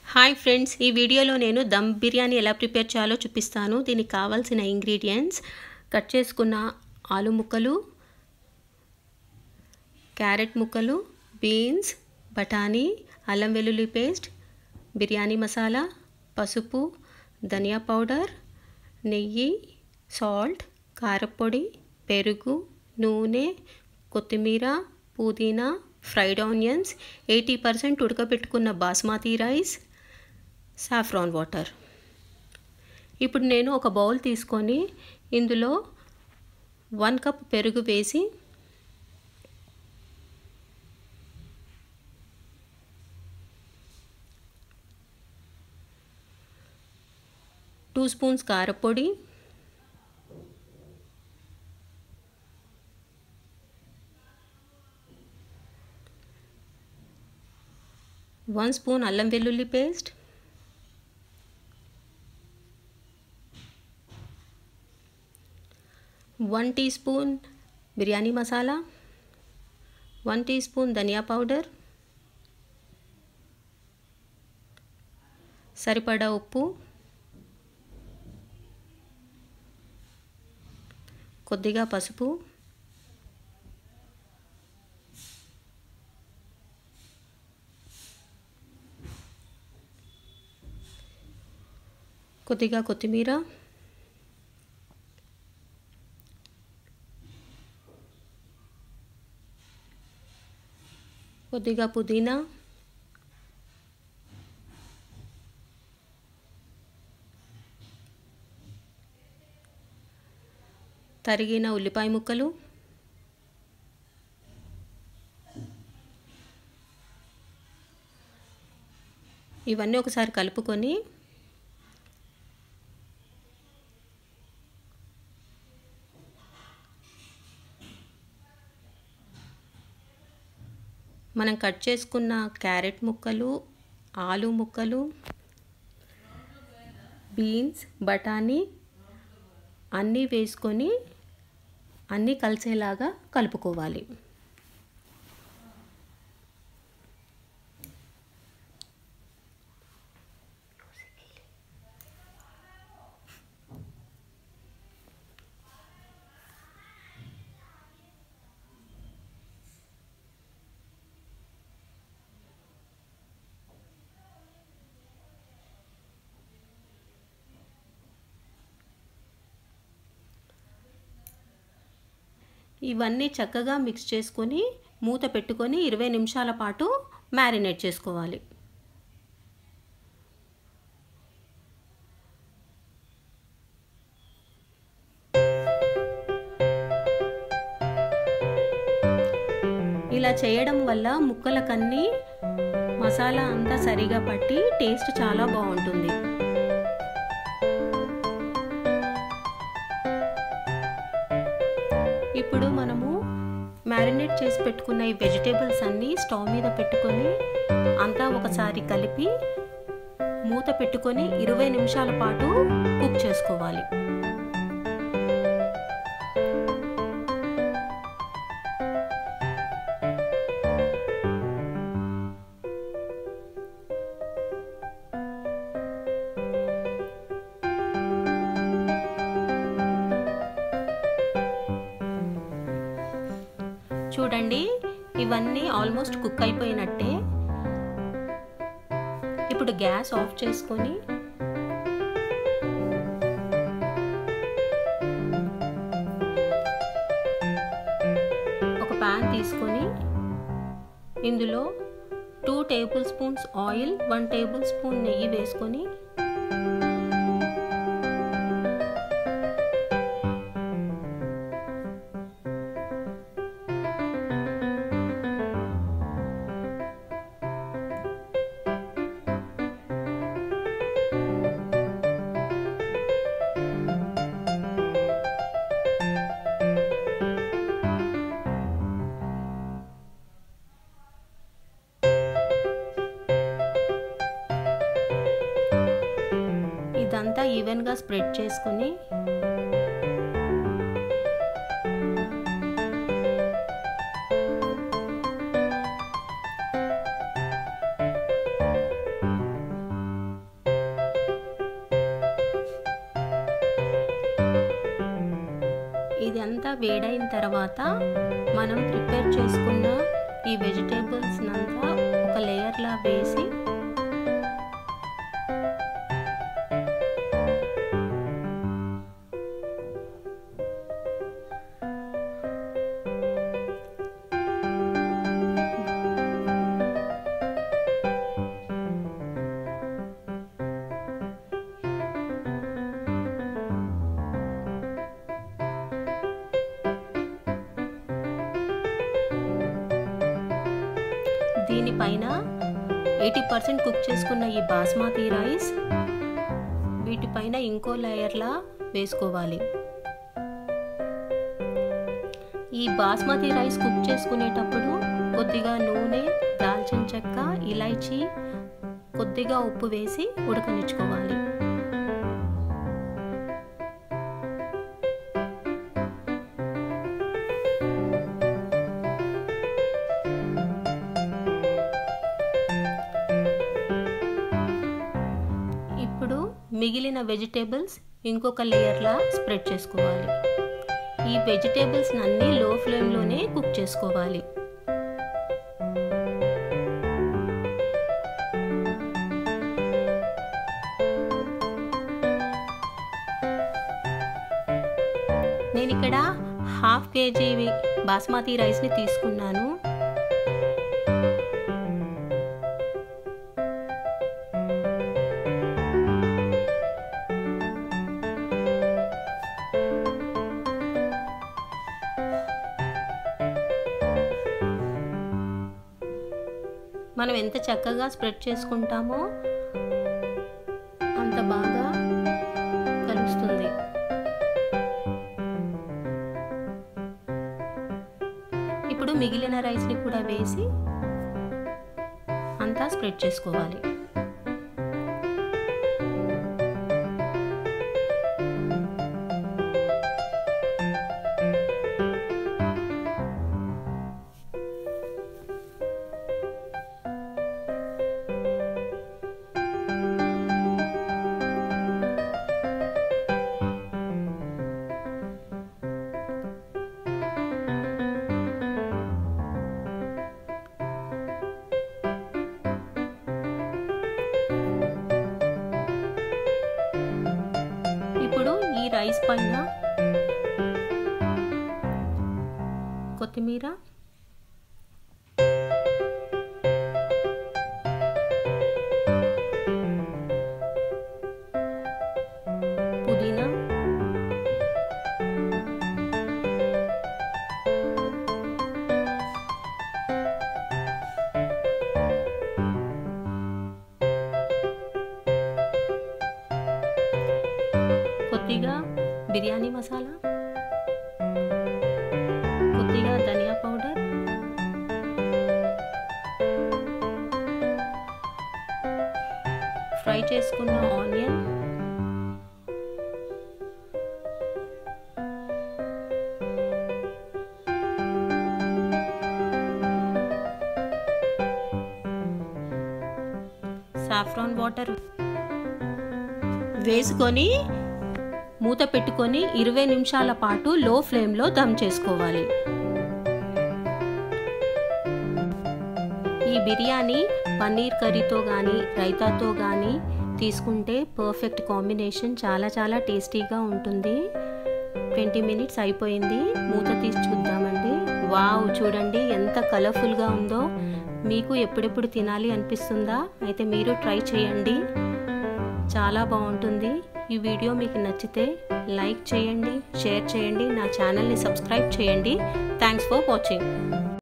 hi friends ఈ వీడియోలో నేను దమ్ బిర్యానీ ఎలా ప్రిపేర్ చేయాలో చూపిస్తాను దీనికి కావాల్సిన ఇంగ్రీడియంట్స్ కట్ చేసుకున్న ఆలు ముక్కలు క్యారెట్ ముక్కలు బీన్స్ బఠానీ అల్లం వెల్లుల్లి పేస్ట్ బిర్యానీ మసాలా పసుపు ధనియా పౌడర్ నెయ్యి సాల్ట్ కారపొడి పెరుగు నూనె కొత్తిమీర పుదీనా ఫ్రైడ్ ఆనియన్స్ ఎయిటీ పర్సెంట్ ఉడకబెట్టుకున్న బాస్మతి రైస్ సాఫ్రాన్ వాటర్ ఇప్పుడు నేను ఒక బౌల్ తీసుకొని ఇందులో వన్ కప్ పెరుగు వేసి టూ స్పూన్స్ కారపొడి వన్ స్పూన్ అల్లం వెల్లుల్లి paste one teaspoon biryani masala one teaspoon ధనియా పౌడర్ సరిపడా ఉప్పు కొద్దిగా పసుపు కొద్దిగా కొత్తిమీర కొద్దిగా పుదీనా తరిగిన ఉల్లిపాయ ముక్కలు ఇవన్నీ ఒకసారి కలుపుకొని మనం కట్ చేసుకున్న క్యారెట్ ముక్కలు ఆలు ముక్కలు బీన్స్ బఠానీ అన్నీ వేసుకొని అన్నీ కలిసేలాగా కలుపుకోవాలి ఇవన్నీ చక్కగా మిక్స్ చేసుకొని మూత పెట్టుకొని ఇరవై నిమిషాల పాటు మ్యారినేట్ చేసుకోవాలి ఇలా చేయడం వల్ల ముక్కలకన్నీ మసాలా అంతా సరిగా పట్టి టేస్ట్ చాలా బాగుంటుంది ఇప్పుడు మనము మ్యారినేట్ చేసి పెట్టుకున్న ఈ వెజిటేబుల్స్ అన్నీ స్టవ్ మీద పెట్టుకొని అంతా ఒకసారి కలిపి మూత పెట్టుకొని ఇరవై నిమిషాల పాటు కుక్ చేసుకోవాలి చూడండి ఇవన్నీ ఆల్మోస్ట్ కుక్ అయిపోయినట్టే ఇప్పుడు గ్యాస్ ఆఫ్ చేసుకొని ఒక ప్యాన్ తీసుకొని ఇందులో two tablespoons oil one tablespoon నెయ్యి వేసుకొని ఇదంతా ఈవెన్గా స్ప్రెడ్ చేసుకొని ఇది అంతా వేడైన తర్వాత మనం ప్రిపేర్ చేసుకున్న ఈ వెజిటేబుల్స్ అంతా ఒక లేయర్లా వేసి దీనిపైన ఎయిటీ పర్సెంట్ కుక్ చేసుకున్న ఈ బాస్మతి రైస్ వీటిపైన ఇంకో లేయర్లా వేసుకోవాలి ఈ బాస్మతి రైస్ కుక్ చేసుకునేటప్పుడు కొద్దిగా నూనె దాల్చిన చెక్క ఇలైచి కొద్దిగా ఉప్పు వేసి ఉడకనిచ్చుకోవాలి ఇప్పుడు మిగిలిన వెజిటేబుల్స్ ఇంకొక లేయర్లా స్ప్రెడ్ చేసుకోవాలి ఈ వెజిటేబుల్స్ అన్నీ లో ఫ్లేమ్లోనే కుక్ చేసుకోవాలి నేను ఇక్కడ హాఫ్ కేజీ బాస్మతి రైస్ని తీసుకున్నాను మనం ఎంత చక్కగా స్ప్రెడ్ చేసుకుంటామో అంత బాగా కలుస్తుంది ఇప్పుడు మిగిలిన రైస్ని కూడా వేసి అంతా స్ప్రెడ్ చేసుకోవాలి ఇప్పుడు ఈ రైస్ పైన కొత్తిమీర పుదీనా కొద్దిగా బిర్యానీ మసాలా కొద్దిగా ధనియా పౌడర్ ఫ్రై చేసుకున్న ఆనియన్ సాఫ్రాన్ వాటర్ వేసుకొని మూత పెట్టుకొని ఇరవై నిమిషాల పాటు లో ఫ్లేమ్లో దమ్ చేసుకోవాలి ఈ బిర్యానీ పన్నీర్ కర్రీతో కానీ రైతాతో కానీ తీసుకుంటే పర్ఫెక్ట్ కాంబినేషన్ చాలా చాలా టేస్టీగా ఉంటుంది ట్వంటీ మినిట్స్ అయిపోయింది మూత తీసి చూద్దామండి వావ్ చూడండి ఎంత కలర్ఫుల్గా ఉందో మీకు ఎప్పుడెప్పుడు తినాలి అనిపిస్తుందా అయితే మీరు ట్రై చేయండి చాలా బాగుంటుంది ఈ వీడియో మీకు నచ్చితే లైక్ చేయండి షేర్ చేయండి నా ఛానల్ని సబ్స్క్రైబ్ చేయండి థ్యాంక్స్ ఫర్ వాచింగ్